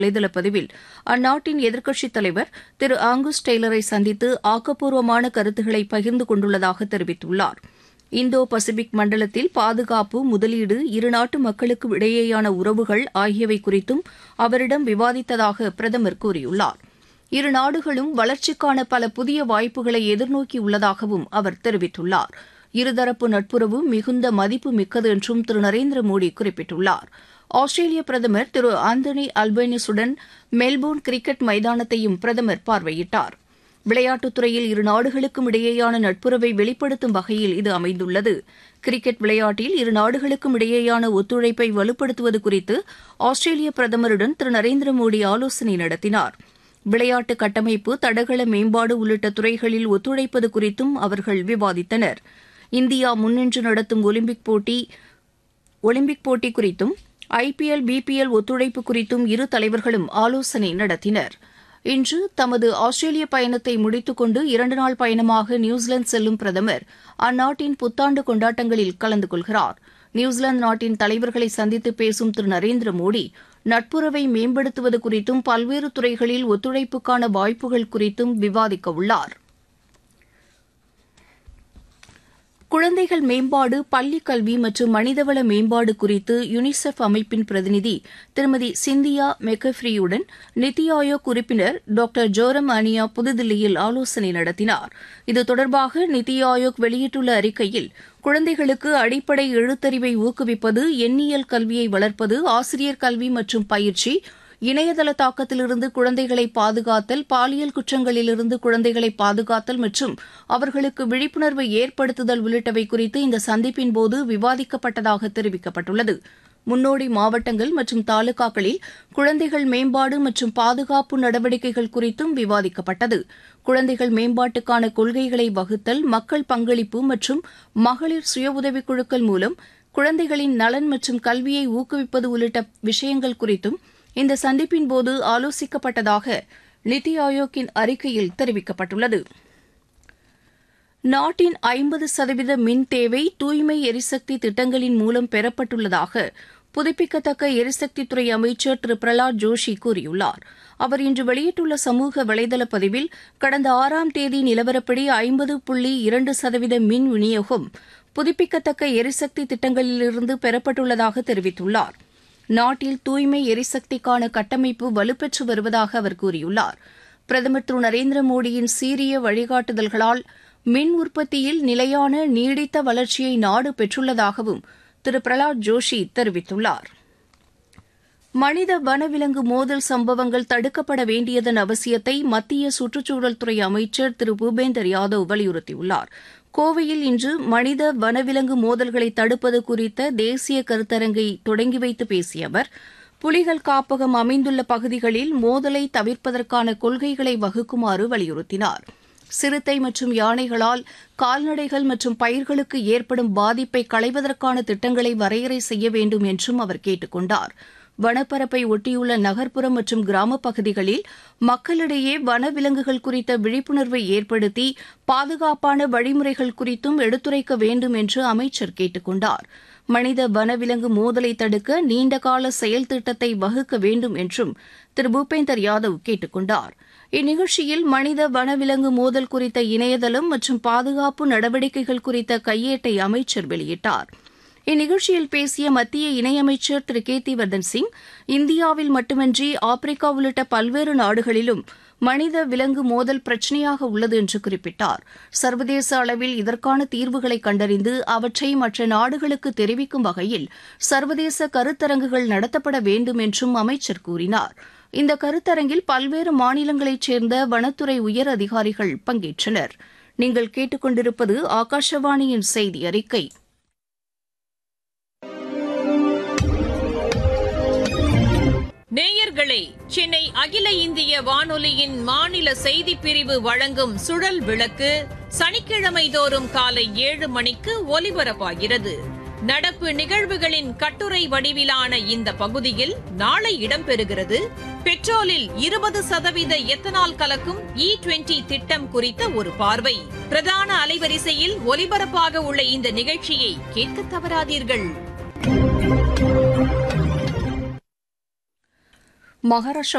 வலைதள பதிவில் அந்நாட்டின் எதிர்க்கட்சித் தலைவர் திரு ஆங்கஸ் டெய்லரை சந்தித்து ஆக்கப்பூர்வமான கருத்துக்களை பகிர்ந்து கொண்டுள்ளதாக தெரிவித்துள்ளார் இந்தோ பசிபிக் மண்டலத்தில் பாதுகாப்பு முதலீடு இருநாட்டு மக்களுக்கு இடையேயான உறவுகள் ஆகியவை குறித்தும் அவரிடம் விவாதித்ததாக பிரதமர் கூறியுள்ளார் இரு நாடுகளும் வளர்ச்சிக்கான பல புதிய வாய்ப்புகளை எதிர்நோக்கியுள்ளதாகவும் அவர் தெரிவித்துள்ளார் இருதரப்பு நட்புறவு மிகுந்த மதிப்பு மிக்கது என்றும் திரு நரேந்திர மோடி குறிப்பிட்டுள்ளார் ஆஸ்திரேலிய பிரதமர் திரு ஆந்தனி அல்பைனிஸுடன் மெல்போர்ன் கிரிக்கெட் மைதானத்தையும் பிரதமர் பார்வையிட்டார் விளையாட்டுத் துறையில் இரு நாடுகளுக்கும் இடையேயான நட்புறவை வெளிப்படுத்தும் வகையில் இது அமைந்துள்ளது கிரிக்கெட் விளையாட்டில் இரு நாடுகளுக்கும் இடையேயான ஒத்துழைப்பை வலுப்படுத்துவது குறித்து ஆஸ்திரேலிய பிரதமருடன் திரு நரேந்திர மோடி ஆலோசனை நடத்தினார் விளையாட்டு கட்டமைப்பு தடகள மேம்பாடு உள்ளிட்ட துறைகளில் ஒத்துழைப்பது குறித்தும் அவர்கள் விவாதித்தனர் இந்தியா முன்னின்று நடத்தும் ஒலிம்பிக் போட்டி ஒலிம்பிக் போட்டி குறித்தும் ஐபிஎல் பிபிஎல் ஒத்துழைப்பு குறித்தும் இரு தலைவர்களும் ஆலோசனை நடத்தினர் இன்று தமது ஆஸ்திரேலிய பயணத்தை முடித்துக்கொண்டு இரண்டு நாள் பயணமாக நியூசிலாந்து செல்லும் பிரதமர் அந்நாட்டின் புத்தாண்டு கொண்டாட்டங்களில் கலந்து கொள்கிறார் நியூசிலாந்து நாட்டின் தலைவர்களை சந்தித்து பேசும் திரு நரேந்திர மோடி நட்புறவை மேம்படுத்துவது குறித்தும் பல்வேறு துறைகளில் ஒத்துழைப்புக்கான வாய்ப்புகள் குறித்தும் விவாதிக்க உள்ளார் குழந்தைகள் மேம்பாடு பள்ளிக் கல்வி மற்றும் மனிதவள மேம்பாடு குறித்து யுனிசெஃப் அமைப்பின் பிரதிநிதி திருமதி சிந்தியா மெக்கஃப்ரியுடன் நித்தி ஆயோக் உறுப்பினர் டாக்டர் ஜோரம் அனியா புதுதில்லியில் ஆலோசனை நடத்தினார் இது தொடர்பாக நித்தி ஆயோக் வெளியிட்டுள்ள அறிக்கையில் குழந்தைகளுக்கு அடிப்படை எழுத்தறிவை ஊக்குவிப்பது எண்ணியல் கல்வியை வளர்ப்பது ஆசிரியர் கல்வி மற்றும் பயிற்சி இணையதள தாக்கத்திலிருந்து குழந்தைகளை பாதுகாத்தல் பாலியல் குற்றங்களிலிருந்து குழந்தைகளை பாதுகாத்தல் மற்றும் அவர்களுக்கு விழிப்புணர்வை ஏற்படுத்துதல் உள்ளிட்டவை குறித்து இந்த சந்திப்பின் போது விவாதிக்கப்பட்டதாக தெரிவிக்கப்பட்டுள்ளது முன்னோடி மாவட்டங்கள் மற்றும் தாலுகாக்களில் குழந்தைகள் மேம்பாடு மற்றும் பாதுகாப்பு நடவடிக்கைகள் குறித்தும் விவாதிக்கப்பட்டது குழந்தைகள் மேம்பாட்டுக்கான கொள்கைகளை வகுத்தல் மக்கள் பங்களிப்பு மற்றும் மகளிர் சுய உதவிக் குழுக்கள் மூலம் குழந்தைகளின் நலன் மற்றும் கல்வியை ஊக்குவிப்பது உள்ளிட்ட விஷயங்கள் குறித்தும் இந்த சந்திப்பின் போது ஆலோசிக்கப்பட்டதாக நித்தி ஆயோக்கின் அறிக்கையில் தெரிவிக்கப்பட்டுள்ளது நாட்டின் ஐம்பது சதவீத மின் தேவை தூய்மை எரிசக்தி திட்டங்களின் மூலம் பெறப்பட்டுள்ளதாக புதுப்பிக்கத்தக்க எரிசக்தித்துறை அமைச்சர் திரு பிரலாத் ஜோஷி கூறியுள்ளார் அவர் இன்று வெளியிட்டுள்ள சமூக வலைதள பதிவில் கடந்த ஆறாம் தேதி நிலவரப்படி ஐம்பது புள்ளி இரண்டு சதவீத மின் விநியோகம் புதுப்பிக்கத்தக்க எரிசக்தி திட்டங்களிலிருந்து பெறப்பட்டுள்ளதாக தெரிவித்துள்ளார் நாட்டில் தூய்மை எரிசக்திக்கான கட்டமைப்பு வலுப்பெற்று வருவதாக அவர் கூறியுள்ளார் பிரதமர் திரு நரேந்திர மோடியின் சீரிய வழிகாட்டுதல்களால் மின் உற்பத்தியில் நிலையான நீடித்த வளர்ச்சியை நாடு பெற்றுள்ளதாகவும் திரு பிரலாத் ஜோஷி தெரிவித்துள்ளார் மனித வனவிலங்கு மோதல் சம்பவங்கள் தடுக்கப்பட வேண்டியதன் அவசியத்தை மத்திய சுற்றுச்சூழல் துறை அமைச்சர் திரு பூபேந்தர் யாதவ் வலியுறுத்தியுள்ளார் கோவையில் இன்று மனித வனவிலங்கு மோதல்களை தடுப்பது குறித்த தேசிய கருத்தரங்கை தொடங்கி வைத்து பேசிய அவர் புலிகள் காப்பகம் அமைந்துள்ள பகுதிகளில் மோதலை தவிர்ப்பதற்கான கொள்கைகளை வகுக்குமாறு வலியுறுத்தினார் சிறுத்தை மற்றும் யானைகளால் கால்நடைகள் மற்றும் பயிர்களுக்கு ஏற்படும் பாதிப்பை களைவதற்கான திட்டங்களை வரையறை செய்ய வேண்டும் என்றும் அவர் கேட்டுக் கொண்டார் வனப்பரப்பை ஒட்டியுள்ள நகர்ப்புறம் மற்றும் கிராமப் பகுதிகளில் மக்களிடையே வனவிலங்குகள் குறித்த விழிப்புணர்வை ஏற்படுத்தி பாதுகாப்பான வழிமுறைகள் குறித்தும் எடுத்துரைக்க வேண்டும் என்று அமைச்சர் கேட்டுக் கொண்டார் மனித வனவிலங்கு மோதலை தடுக்க நீண்டகால செயல் திட்டத்தை வகுக்க வேண்டும் என்றும் திரு பூபேந்தர் யாதவ் கேட்டுக் கொண்டார் இந்நிகழ்ச்சியில் மனித வனவிலங்கு மோதல் குறித்த இணையதளம் மற்றும் பாதுகாப்பு நடவடிக்கைகள் குறித்த கையேட்டை அமைச்சர் வெளியிட்டார் இந்நிகழ்ச்சியில் பேசிய மத்திய இணையமைச்சர் திரு கேத்திவர்தன் சிங் இந்தியாவில் மட்டுமின்றி ஆப்பிரிக்கா உள்ளிட்ட பல்வேறு நாடுகளிலும் மனித விலங்கு மோதல் பிரச்சினையாக உள்ளது என்று குறிப்பிட்டார் சர்வதேச அளவில் இதற்கான தீர்வுகளை கண்டறிந்து அவற்றை மற்ற நாடுகளுக்கு தெரிவிக்கும் வகையில் சர்வதேச கருத்தரங்குகள் நடத்தப்பட வேண்டும் என்றும் அமைச்சர் கூறினார் இந்த கருத்தரங்கில் பல்வேறு மாநிலங்களைச் சேர்ந்த வனத்துறை உயர் அதிகாரிகள் பங்கேற்றனர் நீங்கள் கேட்டுக்கொண்டிருப்பது ஆகாஷவாணியின் செய்தி அறிக்கை நேயர்களே சென்னை அகில இந்திய வானொலியின் மாநில செய்திப் பிரிவு வழங்கும் சுழல் விளக்கு சனிக்கிழமை தோறும் காலை ஏழு மணிக்கு ஒலிபரப்பாகிறது நடப்பு நிகழ்வுகளின் கட்டுரை வடிவிலான இந்த பகுதியில் நாளை இடம்பெறுகிறது பெட்ரோலில் இருபது சதவீத எத்தனால் கலக்கும் இ டுவெண்டி திட்டம் குறித்த ஒரு பார்வை பிரதான அலைவரிசையில் ஒலிபரப்பாக உள்ள இந்த நிகழ்ச்சியை கேட்க தவறாதீர்கள் மகாராஷ்டிரா